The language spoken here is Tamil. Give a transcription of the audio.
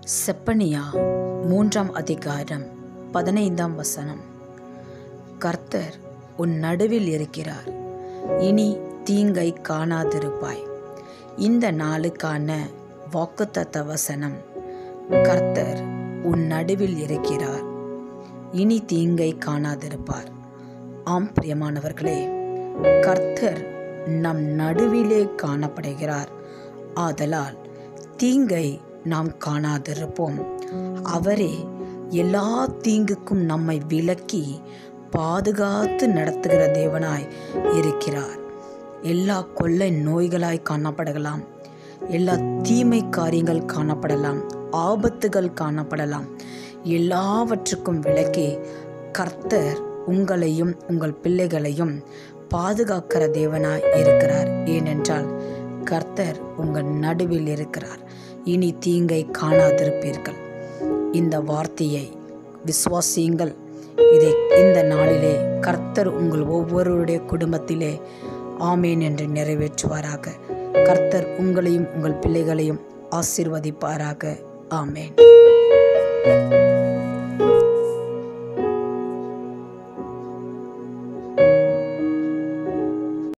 செப்பனியா மூன்றாம் அதிகாரம் பதினைந்தாம் வசனம் கர்த்தர் உன் நடுவில் இருக்கிறார் இனி தீங்கை காணாதிருப்பாய் இந்த நாளுக்கான வாக்குத்தத்த வசனம் கர்த்தர் உன் நடுவில் இருக்கிறார் இனி தீங்கை காணாதிருப்பார் ஆம் பிரியமானவர்களே கர்த்தர் நம் நடுவிலே காணப்படுகிறார் ஆதலால் தீங்கை நாம் காணாதிருப்போம் அவரே எல்லா தீங்குக்கும் நம்மை விலக்கி பாதுகாத்து நடத்துகிற தேவனாய் இருக்கிறார் எல்லா கொள்ளை நோய்களாய் காணப்படலாம் எல்லா தீமை காரியங்கள் காணப்படலாம் ஆபத்துகள் காணப்படலாம் எல்லாவற்றுக்கும் விலக்கி கர்த்தர் உங்களையும் உங்கள் பிள்ளைகளையும் பாதுகாக்கிற தேவனாய் இருக்கிறார் ஏனென்றால் கர்த்தர் உங்கள் நடுவில் இருக்கிறார் இனி தீங்கை காணாதிருப்பீர்கள் இந்த வார்த்தையை விசுவாசியுங்கள் இதை இந்த நாளிலே கர்த்தர் உங்கள் ஒவ்வொருவருடைய குடும்பத்திலே ஆமேன் என்று நிறைவேற்றுவாராக கர்த்தர் உங்களையும் உங்கள் பிள்ளைகளையும் ஆசீர்வதிப்பாராக ஆமேன்